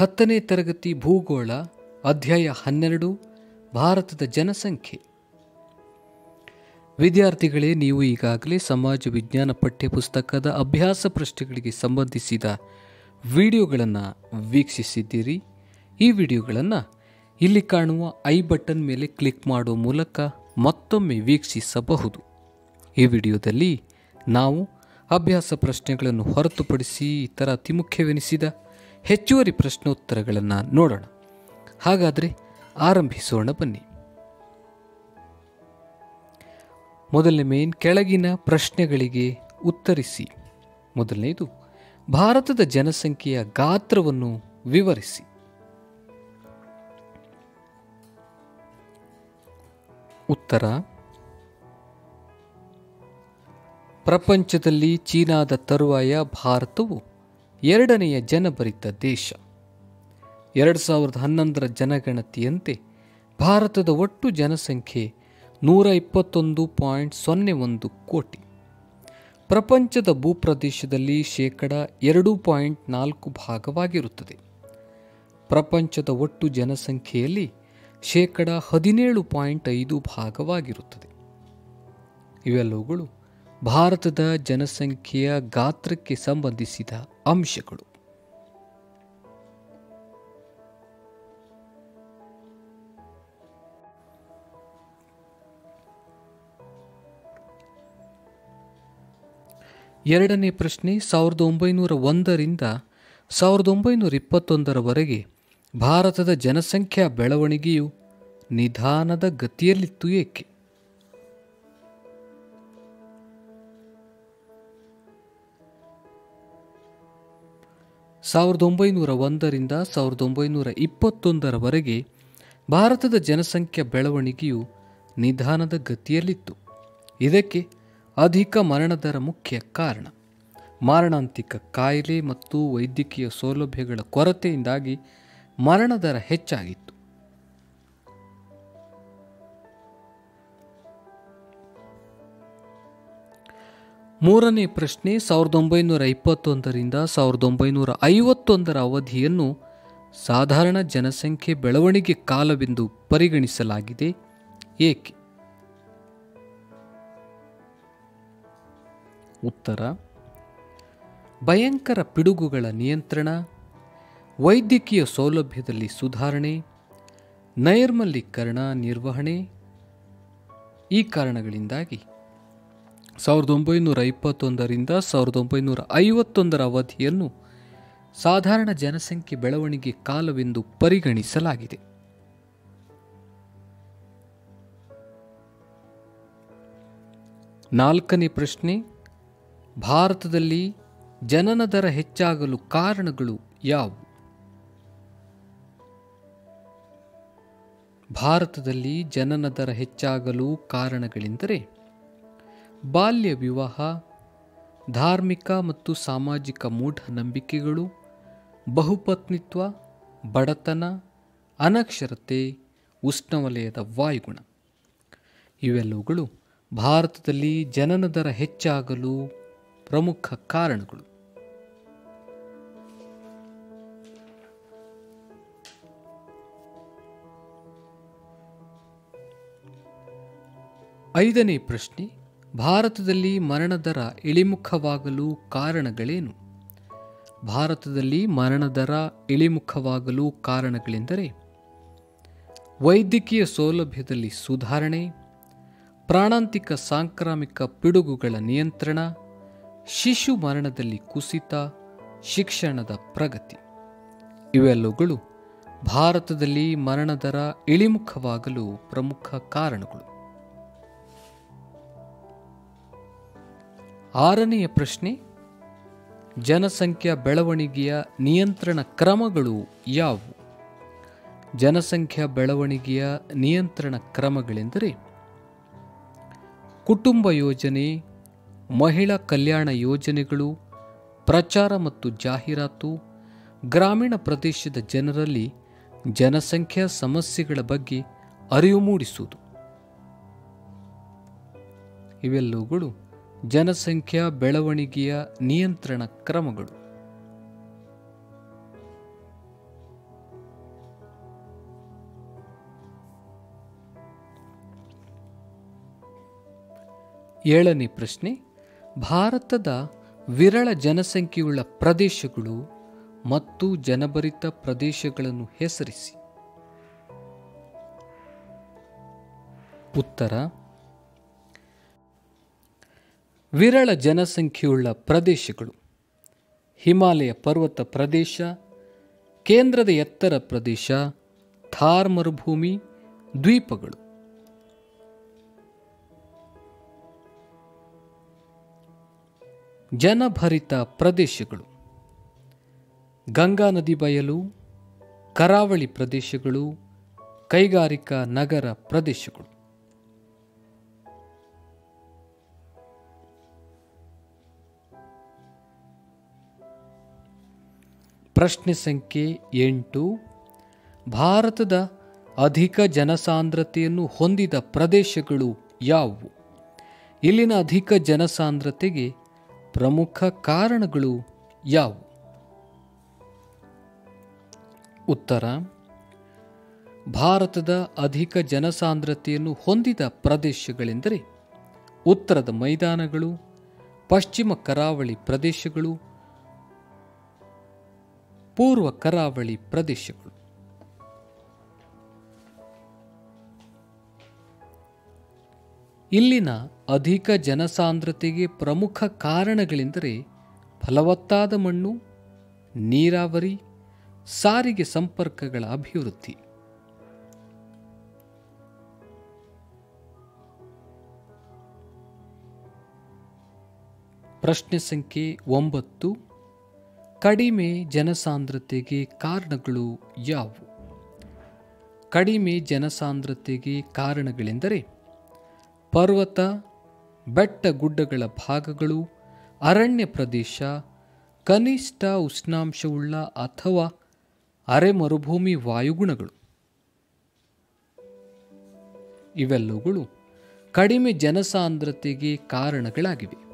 ಹತ್ತನೇ ತರಗತಿ ಭೂಗೋಳ ಅಧ್ಯಾಯ ಹನ್ನೆರಡು ಭಾರತದ ಜನಸಂಖ್ಯೆ ವಿದ್ಯಾರ್ಥಿಗಳೇ ನೀವು ಈಗಾಗಲೇ ಸಮಾಜ ವಿಜ್ಞಾನ ಪಠ್ಯಪುಸ್ತಕದ ಅಭ್ಯಾಸ ಪ್ರಶ್ನೆಗಳಿಗೆ ಸಂಬಂಧಿಸಿದ ವಿಡಿಯೋಗಳನ್ನು ವೀಕ್ಷಿಸಿದ್ದೀರಿ ಈ ವಿಡಿಯೋಗಳನ್ನು ಇಲ್ಲಿ ಕಾಣುವ ಐ ಬಟನ್ ಮೇಲೆ ಕ್ಲಿಕ್ ಮಾಡುವ ಮೂಲಕ ಮತ್ತೊಮ್ಮೆ ವೀಕ್ಷಿಸಬಹುದು ಈ ವಿಡಿಯೋದಲ್ಲಿ ನಾವು ಅಭ್ಯಾಸ ಪ್ರಶ್ನೆಗಳನ್ನು ಹೊರತುಪಡಿಸಿ ಇತರ ಅತಿ ಮುಖ್ಯವೆನಿಸಿದ ಹೆಚ್ಚುವರಿ ಪ್ರಶ್ನೋತ್ತರಗಳನ್ನು ನೋಡೋಣ ಹಾಗಾದರೆ ಆರಂಭಿಸೋಣ ಬನ್ನಿ ಮೊದಲನೇ ಮೇನ್ ಕೆಳಗಿನ ಪ್ರಶ್ನೆಗಳಿಗೆ ಉತ್ತರಿಸಿ ಮೊದಲನೆಯದು ಭಾರತದ ಜನಸಂಖ್ಯೆಯ ಗಾತ್ರವನ್ನು ವಿವರಿಸಿ ಉತ್ತರ ಪ್ರಪಂಚದಲ್ಲಿ ಚೀನಾದ ತರುವಾಯ ಭಾರತವು ಎರಡನೆಯ ಜನಭರಿತ ದೇಶ ಎರಡು ಸಾವಿರದ ಹನ್ನೊಂದರ ಜನಗಣತಿಯಂತೆ ಭಾರತದ ಒಟ್ಟು ಜನಸಂಖ್ಯೆ ನೂರ ಇಪ್ಪತ್ತೊಂದು ಪಾಯಿಂಟ್ ಸೊನ್ನೆ ಒಂದು ಕೋಟಿ ಪ್ರಪಂಚದ ಭೂಪ್ರದೇಶದಲ್ಲಿ ಶೇಕಡ ಎರಡು ಪಾಯಿಂಟ್ ನಾಲ್ಕು ಭಾಗವಾಗಿರುತ್ತದೆ ಪ್ರಪಂಚದ ಒಟ್ಟು ಜನಸಂಖ್ಯೆಯಲ್ಲಿ ಶೇಕಡ ಹದಿನೇಳು ಪಾಯಿಂಟ್ ಐದು ಭಾಗವಾಗಿರುತ್ತದೆ ಇವೆಲ್ಲವುಗಳು ಭಾರತದ ಜನಸಂಖ್ಯೆಯ ಗಾತ್ರಕ್ಕೆ ಸಂಬಂಧಿಸಿದ ಅಂಶಗಳು ಎರಡನೇ ಪ್ರಶ್ನೆ ಸಾವಿರದ ಒಂಬೈನೂರ ಒಂದರಿಂದ ಸಾವಿರದ ಒಂಬೈನೂರ ಇಪ್ಪತ್ತೊಂದರವರೆಗೆ ಭಾರತದ ಜನಸಂಖ್ಯಾ ಬೆಳವಣಿಗೆಯು ನಿಧಾನದ ಗತಿಯಲ್ಲಿತ್ತು ಏಕೆ ಸಾವಿರದ ಒಂಬೈನೂರ ಒಂದರಿಂದ ಸಾವಿರದ ಒಂಬೈನೂರ ಇಪ್ಪತ್ತೊಂದರವರೆಗೆ ಭಾರತದ ಜನಸಂಖ್ಯಾ ಬೆಳವಣಿಗೆಯು ನಿಧಾನದ ಗತಿಯಲ್ಲಿತ್ತು ಇದಕ್ಕೆ ಅಧಿಕ ಮರಣದರ ಮುಖ್ಯ ಕಾರಣ ಮಾರಣಾಂತಿಕ ಕಾಯಿಲೆ ಮತ್ತು ವೈದ್ಯಕೀಯ ಸೌಲಭ್ಯಗಳ ಕೊರತೆಯಿಂದಾಗಿ ಮರಣದರ ಹೆಚ್ಚಾಗಿತ್ತು ಮೂರನೇ ಪ್ರಶ್ನೆ ಸಾವಿರದ ಒಂಬೈನೂರ ಇಪ್ಪತ್ತೊಂದರಿಂದ ಸಾವಿರದ ಒಂಬೈನೂರ ಐವತ್ತೊಂದರ ಅವಧಿಯನ್ನು ಸಾಧಾರಣ ಜನಸಂಖ್ಯೆ ಬೆಳವಣಿಗೆ ಕಾಲವೆಂದು ಪರಿಗಣಿಸಲಾಗಿದೆ ಏಕೆ ಉತ್ತರ ಭಯಂಕರ ಪಿಡುಗುಗಳ ನಿಯಂತ್ರಣ ವೈದ್ಯಕೀಯ ಸೌಲಭ್ಯದಲ್ಲಿ ಸುಧಾರಣೆ ನೈರ್ಮಲೀಕರಣ ನಿರ್ವಹಣೆ ಈ ಕಾರಣಗಳಿಂದಾಗಿ ಸಾವಿರದ ಒಂಬೈನೂರ ಇಪ್ಪತ್ತೊಂದರಿಂದ ಸಾವಿರದ ಒಂಬೈನೂರ ಐವತ್ತೊಂದರ ಅವಧಿಯನ್ನು ಸಾಧಾರಣ ಜನಸಂಖ್ಯೆ ಬೆಳವಣಿಗೆ ಕಾಲವೆಂದು ಪರಿಗಣಿಸಲಾಗಿದೆ ನಾಲ್ಕನೇ ಪ್ರಶ್ನೆ ಭಾರತದಲ್ಲಿ ಜನನ ದರ ಹೆಚ್ಚಾಗಲು ಕಾರಣಗಳು ಯಾವುವು ಭಾರತದಲ್ಲಿ ಜನನ ದರ ಹೆಚ್ಚಾಗಲು ಕಾರಣಗಳೆಂದರೆ ಬಾಲ್ಯ ವಿವಾಹ ಧಾರ್ಮಿಕ ಮತ್ತು ಸಾಮಾಜಿಕ ಮೂಢನಂಬಿಕೆಗಳು ಬಹುಪತ್ನಿತ್ವ ಬಡತನ ಅನಕ್ಷರತೆ ಉಷ್ಣವಲಯದ ವಾಯುಗುಣ ಇವೆಲ್ಲವುಗಳು ಭಾರತದಲ್ಲಿ ಜನನ ದರ ಹೆಚ್ಚಾಗಲು ಪ್ರಮುಖ ಕಾರಣಗಳು ಐದನೇ ಪ್ರಶ್ನೆ ಭಾರತದಲ್ಲಿ ಮರಣದರ ಇಳಿಮುಖವಾಗಲು ಕಾರಣಗಳೇನು ಭಾರತದಲ್ಲಿ ಮರಣದರ ಇಳಿಮುಖವಾಗಲು ಕಾರಣಗಳೆಂದರೆ ವೈದ್ಯಕೀಯ ಸೌಲಭ್ಯದಲ್ಲಿ ಸುಧಾರಣೆ ಪ್ರಾಣಾಂತಿಕ ಸಾಂಕ್ರಾಮಿಕ ಪಿಡುಗುಗಳ ನಿಯಂತ್ರಣ ಶಿಶು ಮರಣದಲ್ಲಿ ಕುಸಿತ ಶಿಕ್ಷಣದ ಪ್ರಗತಿ ಇವೆಲ್ಲವುಗಳು ಭಾರತದಲ್ಲಿ ಮರಣದರ ಇಳಿಮುಖವಾಗಲು ಪ್ರಮುಖ ಕಾರಣಗಳು ಆರನೆಯ ಪ್ರಶ್ನೆ ಜನಸಂಖ್ಯಾ ಬೆಳವಣಿಗೆಯ ನಿಯಂತ್ರಣ ಕ್ರಮಗಳು ಯಾವುವು ಜನಸಂಖ್ಯಾ ಬೆಳವಣಿಗೆಯ ನಿಯಂತ್ರಣ ಕ್ರಮಗಳೆಂದರೆ ಕುಟುಂಬ ಯೋಜನೆ ಮಹಿಳಾ ಕಲ್ಯಾಣ ಯೋಜನೆಗಳು ಪ್ರಚಾರ ಮತ್ತು ಜಾಹೀರಾತು ಗ್ರಾಮೀಣ ಪ್ರದೇಶದ ಜನರಲ್ಲಿ ಜನಸಂಖ್ಯಾ ಸಮಸ್ಯೆಗಳ ಬಗ್ಗೆ ಅರಿವು ಮೂಡಿಸುವುದು ಇವೆಲ್ಲವುಗಳು ಜನಸಂಖ್ಯಾ ಬೆಳವಣಿಗೆಯ ನಿಯಂತ್ರಣ ಕ್ರಮಗಳು ಏಳನೇ ಪ್ರಶ್ನೆ ಭಾರತದ ವಿರಳ ಜನಸಂಖ್ಯೆಯುಳ್ಳ ಪ್ರದೇಶಗಳು ಮತ್ತು ಜನಭರಿತ ಪ್ರದೇಶಗಳನ್ನು ಹೆಸರಿಸಿ ಉತ್ತರ ವಿರಳ ಜನಸಂಖ್ಯೆಯುಳ್ಳ ಪ್ರದೇಶಗಳು ಹಿಮಾಲಯ ಪರ್ವತ ಪ್ರದೇಶ ಕೇಂದ್ರದ ಎತ್ತರ ಪ್ರದೇಶ ಥಾರ್ ಮರುಭೂಮಿ ದ್ವೀಪಗಳು ಜನಭರಿತ ಪ್ರದೇಶಗಳು ಗಂಗಾ ನದಿ ಬಯಲು ಕರಾವಳಿ ಪ್ರದೇಶಗಳು ಕೈಗಾರಿಕಾ ನಗರ ಪ್ರದೇಶಗಳು ಪ್ರಶ್ನೆ ಸಂಖ್ಯೆ ಎಂಟು ಭಾರತದ ಅಧಿಕ ಜನಸಾಂದ್ರತೆಯನ್ನು ಹೊಂದಿದ ಪ್ರದೇಶಗಳು ಯಾವುವು ಇಲ್ಲಿನ ಅಧಿಕ ಜನಸಾಂದ್ರತೆಗೆ ಪ್ರಮುಖ ಕಾರಣಗಳು ಯಾವುವು ಉತ್ತರ ಭಾರತದ ಅಧಿಕ ಜನಸಾಂದ್ರತೆಯನ್ನು ಹೊಂದಿದ ಪ್ರದೇಶಗಳೆಂದರೆ ಉತ್ತರದ ಮೈದಾನಗಳು ಪಶ್ಚಿಮ ಕರಾವಳಿ ಪ್ರದೇಶಗಳು ಪೂರ್ವ ಕರಾವಳಿ ಪ್ರದೇಶಗಳು ಇಲ್ಲಿನ ಅಧಿಕ ಜನಸಾಂದ್ರತೆಗೆ ಪ್ರಮುಖ ಕಾರಣಗಳೆಂದರೆ ಫಲವತ್ತಾದ ಮಣ್ಣು ನೀರಾವರಿ ಸಾರಿಗೆ ಸಂಪರ್ಕಗಳ ಅಭಿವೃದ್ಧಿ ಪ್ರಶ್ನೆ ಸಂಖ್ಯೆ ಒಂಬತ್ತು ಕಡಿಮೆ ಜನಸಾಂದ್ರತೆಗೆ ಕಾರಣಗಳು ಯಾವುವು ಕಡಿಮೆ ಜನಸಾಂದ್ರತೆಗೆ ಕಾರಣಗಳೆಂದರೆ ಪರ್ವತ ಬೆಟ್ಟ ಗುಡ್ಡಗಳ ಭಾಗಗಳು ಅರಣ್ಯ ಪ್ರದೇಶ ಕನಿಷ್ಠ ಉಷ್ಣಾಂಶವುಳ್ಳ ಅಥವಾ ಅರೆ ಮರುಭೂಮಿ ವಾಯುಗುಣಗಳು ಇವೆಲ್ಲವುಗಳು ಕಡಿಮೆ ಜನಸಾಂದ್ರತೆಗೆ ಕಾರಣಗಳಾಗಿವೆ